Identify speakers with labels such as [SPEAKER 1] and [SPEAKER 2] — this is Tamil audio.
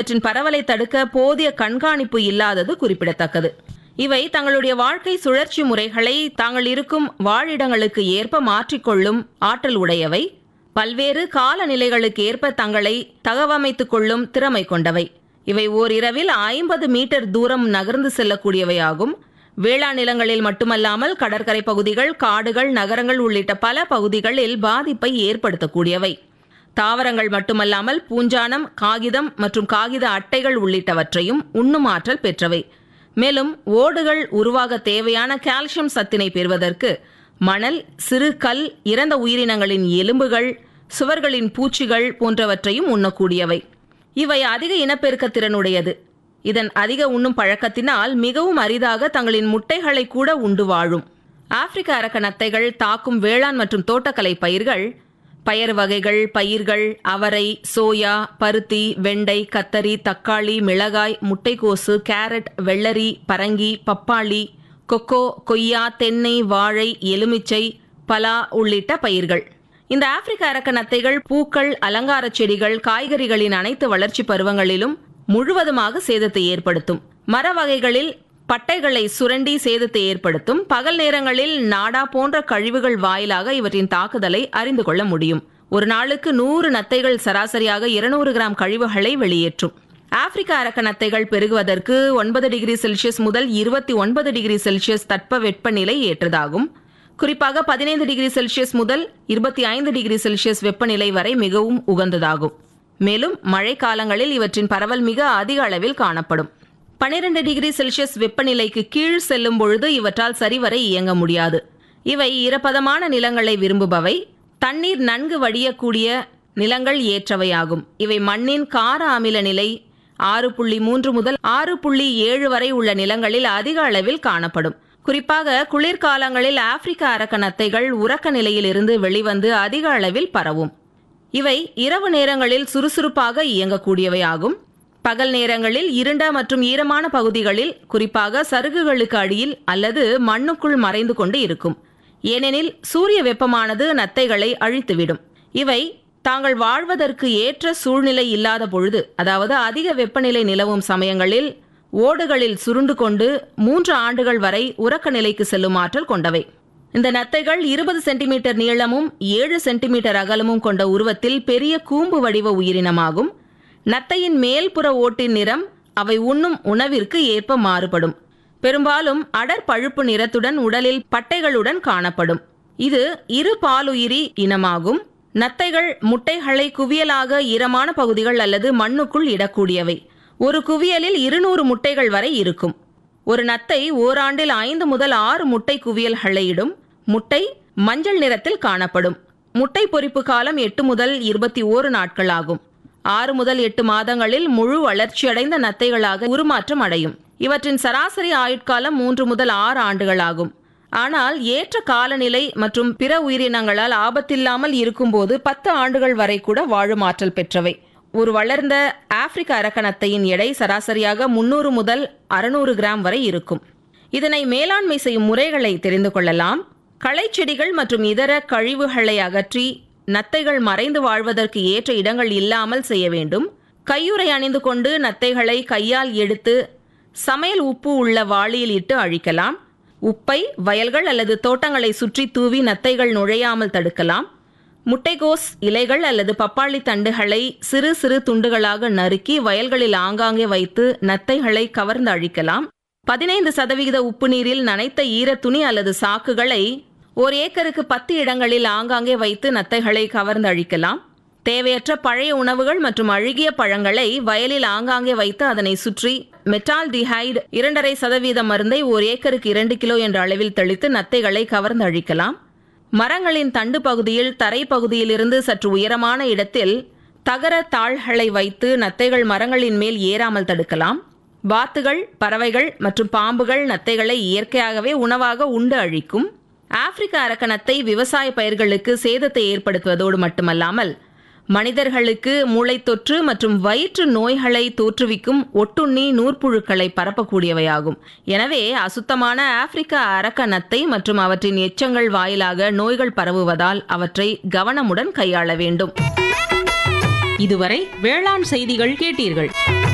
[SPEAKER 1] இவற்றின் பரவலை தடுக்க போதிய கண்காணிப்பு இல்லாதது குறிப்பிடத்தக்கது இவை தங்களுடைய வாழ்க்கை சுழற்சி முறைகளை தாங்கள் இருக்கும் வாழிடங்களுக்கு ஏற்ப மாற்றிக்கொள்ளும் ஆற்றல் உடையவை பல்வேறு காலநிலைகளுக்கு ஏற்ப தங்களை தகவமைத்துக் கொள்ளும் திறமை கொண்டவை இவை ஓரிரவில் ஐம்பது மீட்டர் தூரம் நகர்ந்து செல்லக்கூடியவையாகும் வேளாண் நிலங்களில் மட்டுமல்லாமல் கடற்கரை பகுதிகள் காடுகள் நகரங்கள் உள்ளிட்ட பல பகுதிகளில் பாதிப்பை ஏற்படுத்தக்கூடியவை தாவரங்கள் மட்டுமல்லாமல் பூஞ்சானம் காகிதம் மற்றும் காகித அட்டைகள் உள்ளிட்டவற்றையும் உண்ணும் ஆற்றல் பெற்றவை மேலும் ஓடுகள் உருவாக தேவையான கால்சியம் சத்தினை பெறுவதற்கு மணல் சிறு கல் இறந்த உயிரினங்களின் எலும்புகள் சுவர்களின் பூச்சிகள் போன்றவற்றையும் உண்ணக்கூடியவை இவை அதிக இனப்பெருக்க திறனுடையது இதன் அதிக உண்ணும் பழக்கத்தினால் மிகவும் அரிதாக தங்களின் முட்டைகளை கூட உண்டு வாழும் ஆப்பிரிக்க அரக்க நத்தைகள் தாக்கும் வேளாண் மற்றும் தோட்டக்கலை பயிர்கள் பயறு வகைகள் பயிர்கள் அவரை சோயா பருத்தி வெண்டை கத்தரி தக்காளி மிளகாய் முட்டைக்கோசு கேரட் வெள்ளரி பரங்கி பப்பாளி கொக்கோ கொய்யா தென்னை வாழை எலுமிச்சை பலா உள்ளிட்ட பயிர்கள் இந்த ஆப்பிரிக்க அரக்க நத்தைகள் பூக்கள் அலங்கார செடிகள் காய்கறிகளின் அனைத்து வளர்ச்சி பருவங்களிலும் முழுவதுமாக சேதத்தை ஏற்படுத்தும் மர வகைகளில் பட்டைகளை சுரண்டி சேதத்தை ஏற்படுத்தும் பகல் நேரங்களில் நாடா போன்ற கழிவுகள் வாயிலாக இவற்றின் தாக்குதலை அறிந்து கொள்ள முடியும் ஒரு நாளுக்கு நூறு நத்தைகள் சராசரியாக இருநூறு கிராம் கழிவுகளை வெளியேற்றும் ஆப்பிரிக்க அரக்க நத்தைகள் பெருகுவதற்கு ஒன்பது டிகிரி செல்சியஸ் முதல் இருபத்தி ஒன்பது டிகிரி செல்சியஸ் தட்ப வெப்பநிலை ஏற்றதாகும் குறிப்பாக பதினைந்து டிகிரி செல்சியஸ் முதல் இருபத்தி ஐந்து டிகிரி செல்சியஸ் வெப்பநிலை வரை மிகவும் உகந்ததாகும் மேலும் மழை காலங்களில் இவற்றின் பரவல் மிக அதிக அளவில் காணப்படும் பனிரெண்டு டிகிரி செல்சியஸ் வெப்பநிலைக்கு கீழ் செல்லும் பொழுது இவற்றால் சரிவர இயங்க முடியாது இவை ஈரப்பதமான நிலங்களை விரும்புபவை தண்ணீர் நன்கு வடியக்கூடிய நிலங்கள் ஏற்றவையாகும் இவை மண்ணின் கார அமில நிலை ஆறு புள்ளி மூன்று முதல் ஆறு புள்ளி ஏழு வரை உள்ள நிலங்களில் அதிக அளவில் காணப்படும் குறிப்பாக குளிர்காலங்களில் ஆப்பிரிக்க அரக்க நத்தைகள் உறக்க நிலையில் இருந்து வெளிவந்து அதிக அளவில் பரவும் இவை இரவு நேரங்களில் சுறுசுறுப்பாக இயங்கக்கூடியவையாகும் பகல் நேரங்களில் இருண்ட மற்றும் ஈரமான பகுதிகளில் குறிப்பாக சருகுகளுக்கு அடியில் அல்லது மண்ணுக்குள் மறைந்து கொண்டு இருக்கும் ஏனெனில் சூரிய வெப்பமானது நத்தைகளை அழித்துவிடும் இவை தாங்கள் வாழ்வதற்கு ஏற்ற சூழ்நிலை இல்லாத பொழுது அதாவது அதிக வெப்பநிலை நிலவும் சமயங்களில் ஓடுகளில் சுருண்டு கொண்டு மூன்று ஆண்டுகள் வரை உறக்க நிலைக்கு செல்லும் ஆற்றல் கொண்டவை இந்த நத்தைகள் இருபது சென்டிமீட்டர் நீளமும் ஏழு சென்டிமீட்டர் அகலமும் கொண்ட உருவத்தில் பெரிய கூம்பு வடிவ உயிரினமாகும் நத்தையின் மேல்புற ஓட்டின் நிறம் அவை உண்ணும் உணவிற்கு ஏற்ப மாறுபடும் பெரும்பாலும் அடர் பழுப்பு நிறத்துடன் உடலில் பட்டைகளுடன் காணப்படும் இது இரு பாலுயிரி இனமாகும் நத்தைகள் முட்டைகளை குவியலாக ஈரமான பகுதிகள் அல்லது மண்ணுக்குள் இடக்கூடியவை ஒரு குவியலில் இருநூறு முட்டைகள் வரை இருக்கும் ஒரு நத்தை ஓராண்டில் ஐந்து முதல் ஆறு முட்டை குவியல்களை இடும் முட்டை மஞ்சள் நிறத்தில் காணப்படும் முட்டை பொரிப்பு காலம் எட்டு முதல் இருபத்தி ஓரு நாட்கள் ஆகும் ஆறு முதல் எட்டு மாதங்களில் முழு வளர்ச்சியடைந்த நத்தைகளாக உருமாற்றம் அடையும் இவற்றின் சராசரி ஆயுட்காலம் மூன்று முதல் ஆறு ஆண்டுகள் ஆகும் ஆனால் ஏற்ற காலநிலை மற்றும் பிற உயிரினங்களால் ஆபத்தில்லாமல் இருக்கும்போது பத்து ஆண்டுகள் வரை கூட வாழும் ஆற்றல் பெற்றவை ஒரு வளர்ந்த ஆப்பிரிக்க அரக்கணத்தையின் எடை சராசரியாக முன்னூறு முதல் அறுநூறு கிராம் வரை இருக்கும் இதனை மேலாண்மை செய்யும் முறைகளை தெரிந்து கொள்ளலாம் களைச்செடிகள் மற்றும் இதர கழிவுகளை அகற்றி நத்தைகள் மறைந்து வாழ்வதற்கு ஏற்ற இடங்கள் இல்லாமல் செய்ய வேண்டும் கையுறை அணிந்து கொண்டு நத்தைகளை கையால் எடுத்து சமையல் உப்பு உள்ள வாளியில் இட்டு அழிக்கலாம் உப்பை வயல்கள் அல்லது தோட்டங்களை சுற்றி தூவி நத்தைகள் நுழையாமல் தடுக்கலாம் முட்டைகோஸ் இலைகள் அல்லது பப்பாளி தண்டுகளை சிறு சிறு துண்டுகளாக நறுக்கி வயல்களில் ஆங்காங்கே வைத்து நத்தைகளை கவர்ந்து அழிக்கலாம் பதினைந்து சதவிகித உப்பு நீரில் நனைத்த ஈர துணி அல்லது சாக்குகளை ஓர் ஏக்கருக்கு பத்து இடங்களில் ஆங்காங்கே வைத்து நத்தைகளை கவர்ந்து அழிக்கலாம் தேவையற்ற பழைய உணவுகள் மற்றும் அழுகிய பழங்களை வயலில் ஆங்காங்கே வைத்து அதனை சுற்றி மெட்டால் டிஹைடு இரண்டரை சதவீத மருந்தை ஓர் ஏக்கருக்கு இரண்டு கிலோ என்ற அளவில் தெளித்து நத்தைகளை கவர்ந்து அழிக்கலாம் மரங்களின் தண்டு பகுதியில் தரை பகுதியிலிருந்து சற்று உயரமான இடத்தில் தகர தாள்களை வைத்து நத்தைகள் மரங்களின் மேல் ஏறாமல் தடுக்கலாம் வாத்துகள் பறவைகள் மற்றும் பாம்புகள் நத்தைகளை இயற்கையாகவே உணவாக உண்டு அழிக்கும் ஆப்பிரிக்க அரக்கணத்தை விவசாய பயிர்களுக்கு சேதத்தை ஏற்படுத்துவதோடு மட்டுமல்லாமல் மனிதர்களுக்கு மூளைத்தொற்று மற்றும் வயிற்று நோய்களை தோற்றுவிக்கும் ஒட்டுண்ணி நூற்புழுக்களை பரப்பக்கூடியவையாகும் எனவே அசுத்தமான ஆப்பிரிக்க அரக்க நத்தை மற்றும் அவற்றின் எச்சங்கள் வாயிலாக நோய்கள் பரவுவதால் அவற்றை கவனமுடன் கையாள வேண்டும்
[SPEAKER 2] இதுவரை வேளாண் செய்திகள் கேட்டீர்கள்